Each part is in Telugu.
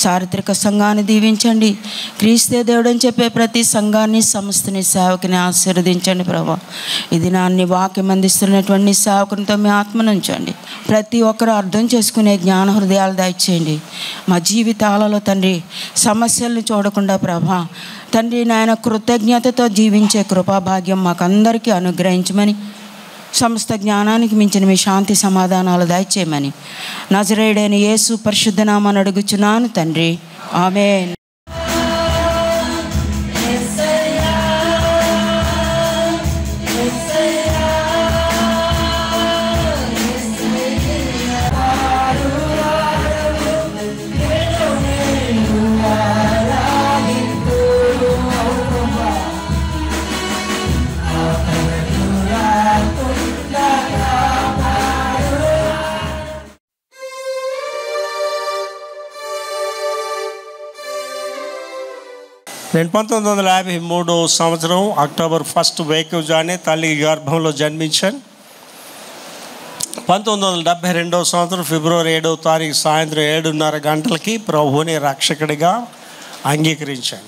చారిత్రక సంఘాన్ని దీవించండి క్రీస్తే దేవుడని చెప్పే ప్రతి సంఘాన్ని సంస్థని సేవకుని ఆశీర్వదించండి ప్రభా ఇది నాన్ని వాక్యం అందిస్తున్నటువంటి నీ సేవకునితో మీ ఆత్మనుంచండి ప్రతి ఒక్కరు అర్థం చేసుకునే జ్ఞాన హృదయాలు దయచేయండి మా జీవితాలలో తండ్రి సమస్యలను చూడకుండా ప్రభా తండ్రి నాయన కృతజ్ఞతతో జీవించే కృపాభాగ్యం మాకందరికీ అనుగ్రహించమని సమస్త జ్ఞానానికి మించిన మీ శాంతి సమాధానాలు దయచేయమని నజరేయుడైన యేసు పరిశుద్ధ నామాన్ని అడుగుచున్నాను తండ్రి ఆమె నేను పంతొమ్మిది వందల యాభై మూడు సంవత్సరం అక్టోబర్ ఫస్ట్ వేకువ్ జానే తల్లి గర్భంలో జన్మించాను పంతొమ్మిది వందల డెబ్భై రెండవ సంవత్సరం ఫిబ్రవరి ఏడవ తారీఖు సాయంత్రం ఏడున్నర గంటలకి ప్రభువుని రక్షకుడిగా అంగీకరించాను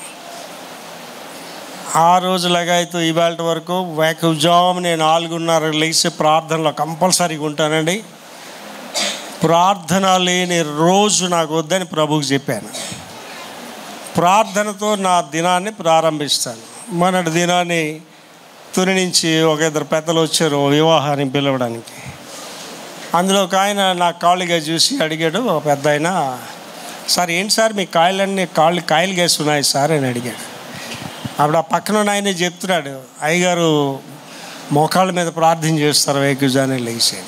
ఆ రోజులాగా అయితే ఇవాళ వరకు వేకువ్ జామ్ నేను నాలుగున్నర లేచి ప్రార్థనలో కంపల్సరీగా ఉంటానండి ప్రార్థన లేని రోజు నాకు వద్దని ప్రభువుకి చెప్పాను ప్రార్థనతో నా దినాన్ని ప్రారంభిస్తాను మొన్నటి దినాన్ని తుని నుంచి ఒక ఇద్దరు పెద్దలు వచ్చారు వివాహానికి పిలవడానికి అందులో ఒక ఆయన నా కాళ్ళుగా చూసి అడిగాడు ఒక పెద్ద ఆయన సార్ ఏంటి సార్ మీ కాయలన్నీ కాళ్ళు కాయలు వేస్తున్నాయి సార్ అని అడిగాడు అప్పుడు ఆ పక్కన ఉన్న ఆయనే చెప్తున్నాడు అయ్యగారు మోకాళ్ళ మీద ప్రార్థన చేస్తారు వేకుజానే లేచేది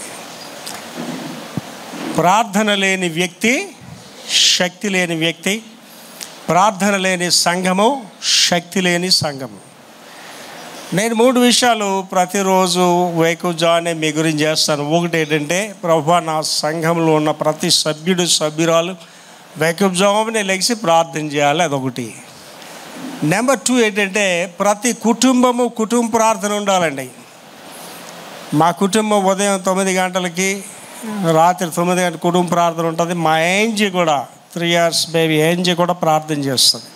ప్రార్థన లేని వ్యక్తి శక్తి లేని వ్యక్తి ప్రార్థన లేని సంఘము శక్తి లేని సంఘము నేను మూడు విషయాలు ప్రతిరోజు వేకుజానే మీ గురించి చేస్తాను ఒకటి ఏంటంటే ప్రభా నా సంఘంలో ఉన్న ప్రతి సభ్యుడు సభ్యురాలు వేకుజామునే లెగిసి ప్రార్థన చేయాలి అదొకటి నెంబర్ టూ ఏంటంటే ప్రతి కుటుంబము కుటుంబ ప్రార్థన ఉండాలండి మా కుటుంబం ఉదయం తొమ్మిది గంటలకి రాత్రి తొమ్మిది గంటల కుటుంబ ప్రార్థన ఉంటుంది మా ఏంజీ కూడా త్రీ ఇయర్స్ బేబీ ఏంజీ కూడా ప్రార్థన చేస్తుంది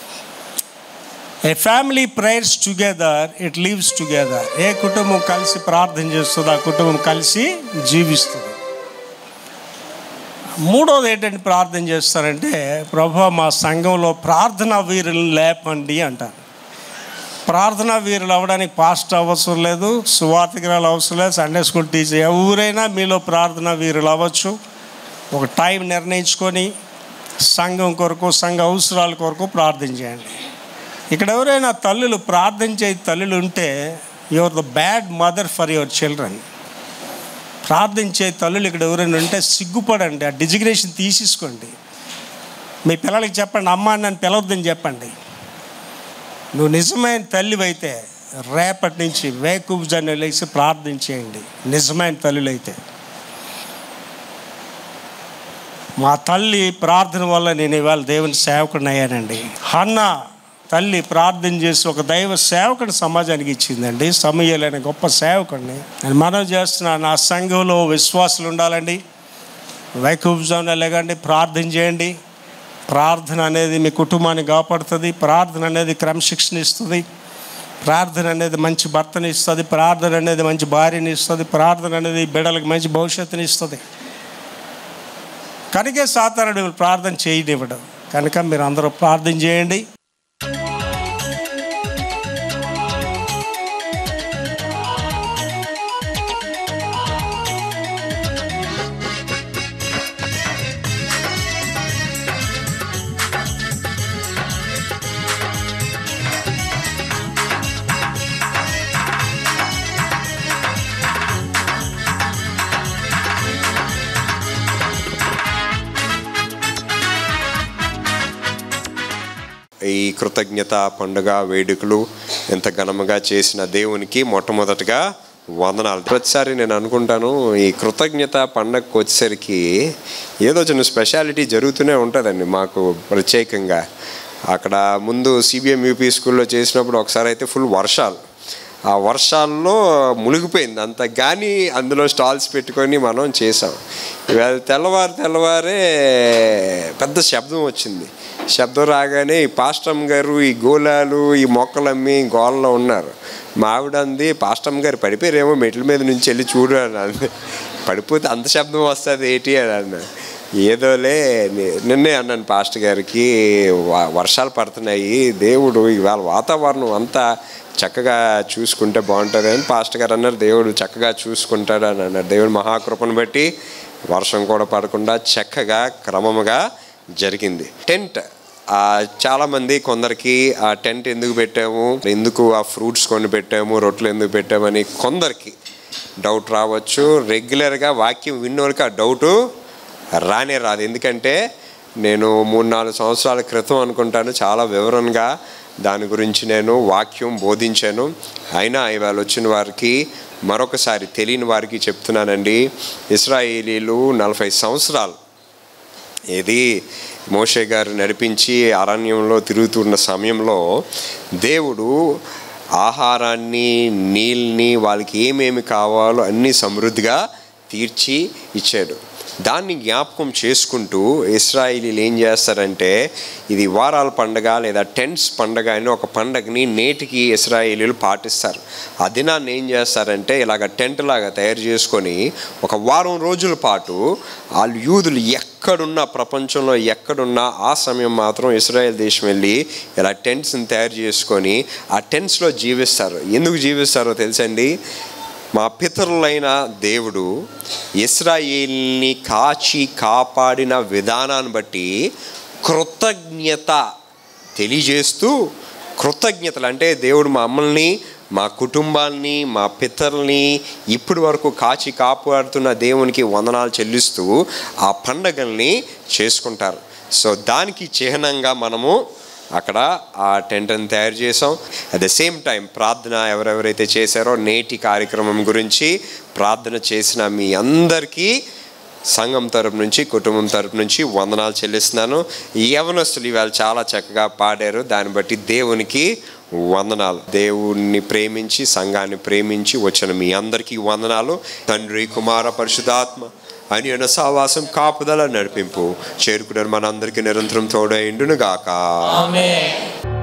a family prayers together it lives together ఏ కుటుంబం కలిసి ప్రార్థన చేస్తుంది ఆ కుటుంబం కలిసి జీవిస్తుంది మూడోది ఏంటంటే ప్రార్థన చేస్తారంటే ప్రభు మా సంఘంలో ప్రార్థనా వీరులను లేపండి అంటారు ప్రార్థనా వీరులు అవ్వడానికి పాస్ట్ అవసరం లేదు సువార్థికురాలు అవసరం లేదు సండే స్కూల్ టీచర్ ఎవరైనా మీలో ప్రార్థనా వీరులు అవ్వచ్చు ఒక టైం నిర్ణయించుకొని సంఘం కొరకు సంఘ అవసరాల కొరకు ప్రార్థన చేయండి ఇక్కడ ఎవరైనా తల్లులు ప్రార్థన చేయ తల్లులు ఉంటే your the bad mother for your children ప్రార్థించే తల్లులు ఇక్కడ ఎవరైనా ఉంటే సిగ్గుపడండి ఆ డిజిగ్నేషన్ తీసేసుకోండి మీ పిల్లలకి చెప్పండి అమ్మ నన్ను పిలవద్దని చెప్పండి నువ్వు నిజమైన తల్లివైతే రేపటి నుంచి వేకుజాన్ని లేచి ప్రార్థన చేయండి నిజమైన తల్లులైతే మా తల్లి ప్రార్థన వల్ల నేను ఇవాళ దేవుని సేవకుడిని అయ్యానండి హన్న తల్లి ప్రార్థన చేసి ఒక దైవ సేవకుని సమాజానికి ఇచ్చిందండి సమయలైన గొప్ప సేవకుడిని నేను మనవి చేస్తున్నా నా సంఘంలో విశ్వాసులు ఉండాలండి వైకుబ్జాన్ని లేకండి ప్రార్థన చేయండి ప్రార్థన అనేది మీ కుటుంబాన్ని కాపాడుతుంది ప్రార్థన అనేది క్రమశిక్షణ ఇస్తుంది ప్రార్థన అనేది మంచి భర్తని ఇస్తుంది ప్రార్థన అనేది మంచి భార్యని ఇస్తుంది ప్రార్థన అనేది బిడ్డలకు మంచి భవిష్యత్తుని ఇస్తుంది కనుకే సాతానుడు ప్రార్థన చేయనివ్వడు కనుక మీరు అందరూ ప్రార్థన చేయండి ఈ కృతజ్ఞత పండుగ వేడుకలు ఎంత ఘనముగా చేసిన దేవునికి మొట్టమొదటగా వందనాలు ప్రతిసారి నేను అనుకుంటాను ఈ కృతజ్ఞత పండగకు వచ్చేసరికి ఏదో చిన్న స్పెషాలిటీ జరుగుతూనే ఉంటుందండి మాకు ప్రత్యేకంగా అక్కడ ముందు సిబిఎం యూపీ స్కూల్లో చేసినప్పుడు ఒకసారి అయితే ఫుల్ వర్షాలు ఆ వర్షాల్లో మునిగిపోయింది అంత కానీ అందులో స్టాల్స్ పెట్టుకొని మనం చేసాం ఇవాళ తెల్లవారు తెల్లవారే పెద్ద శబ్దం వచ్చింది శబ్దం రాగానే ఈ పాస్టమ్ గారు ఈ గోళాలు ఈ మొక్కలు అమ్మి గోలలో ఉన్నారు మా ఆవిడ అంది పాస్టమ్ గారు పడిపోయారేమో మెట్ల మీద నుంచి వెళ్ళి చూడు అని అంది పడిపోతే అంత శబ్దం వస్తుంది ఏంటి అని అన్నాను ఏదోలే నే- నిన్నే అన్నాను పాస్టర్ గారికి వ- వర్షాలు పడుతున్నాయి దేవుడు ఇవాళ వాతావరణం అంతా చక్కగా చూసుకుంటే బాగుంటుంది అని పాస్టర్ గారు అన్నారు దేవుడు చక్కగా చూసుకుంటాడు అని అన్నారు దేవుడు మహాకృపను బట్టి వర్షం కూడా పడకుండా చక్కగా క్రమముగా జరిగింది టెంట్ ఆ, చాలామంది కొందరికి ఆ టెంట్ ఎందుకు పెట్టాము ఎందుకు ఆ ఫ్రూట్స్ కొని పెట్టాము రొట్టెలు ఎందుకు పెట్టామని కొందరికి డౌట్ రావచ్చు రెగ్యులర్గా వాక్యం విన్నోళ్ళకి ఆ డౌటు రానే రాదు ఎందుకంటే నేను మూడు నాలుగు సంవత్సరాల క్రితం అనుకుంటాను చాలా వివరంగా దాని గురించి నేను వాక్యం బోధించాను అయినా ఇవాళ వచ్చిన వారికి మరొకసారి తెలియని వారికి చెప్తున్నానండి ఇస్రాయేలీలు నలభై సంవత్సరాలు ఇది మోషే గారు నడిపించి అరణ్యంలో తిరుగుతున్న సమయంలో దేవుడు ఆహారాన్ని నీళ్ళని వాళ్ళకి ఏమేమి కావాలో అన్నీ సమృద్ధిగా తీర్చి ఇచ్చాడు దాన్ని జ్ఞాపకం చేసుకుంటూ ఇస్రాయిలీలు ఏం చేస్తారంటే ఇది వారాల పండగ లేదా టెంట్స్ పండగ అని ఒక పండగని నేటికి ఇస్రాయిలీలు పాటిస్తారు ఆ దినాన్ని ఏం చేస్తారంటే ఇలాగ టెంట్ లాగా తయారు చేసుకొని ఒక వారం రోజుల పాటు వాళ్ళు యూదులు ఎక్కడున్నా ప్రపంచంలో ఎక్కడున్నా ఆ సమయం మాత్రం ఇస్రాయేల్ దేశం వెళ్ళి ఇలా టెంట్స్ని తయారు చేసుకొని ఆ టెంట్స్లో జీవిస్తారు ఎందుకు జీవిస్తారో తెలుసండి మా పితరులైన దేవుడు ఇస్రాయేల్ని కాచి కాపాడిన విధానాన్ని బట్టి కృతజ్ఞత తెలియజేస్తూ కృతజ్ఞతలు అంటే దేవుడు మమ్మల్ని మా కుటుంబాన్ని మా పితరుల్ని ఇప్పటి వరకు కాచి కాపాడుతున్న దేవునికి వందనాలు చెల్లిస్తూ ఆ పండగల్ని చేసుకుంటారు సో దానికి చిహ్నంగా మనము అక్కడ ఆ టెంట్ని తయారు చేసాం అట్ ద సేమ్ టైం ప్రార్థన ఎవరెవరైతే చేశారో నేటి కార్యక్రమం గురించి ప్రార్థన చేసిన మీ అందరికీ సంఘం తరపు నుంచి కుటుంబం తరపు నుంచి వందనాలు చెల్లిస్తున్నాను ఈ యవనస్తులు ఇవాళ చాలా చక్కగా పాడారు దాన్ని బట్టి దేవునికి వందనాలు దేవుణ్ణి ప్రేమించి సంఘాన్ని ప్రేమించి వచ్చిన మీ అందరికీ వందనాలు తండ్రి కుమార పరిశుధాత్మ అని సావాసం కాపుదల నడిపింపు చేరుకున్నారు మనందరికీ నిరంతరం తోడైండును గాక ఆమేన్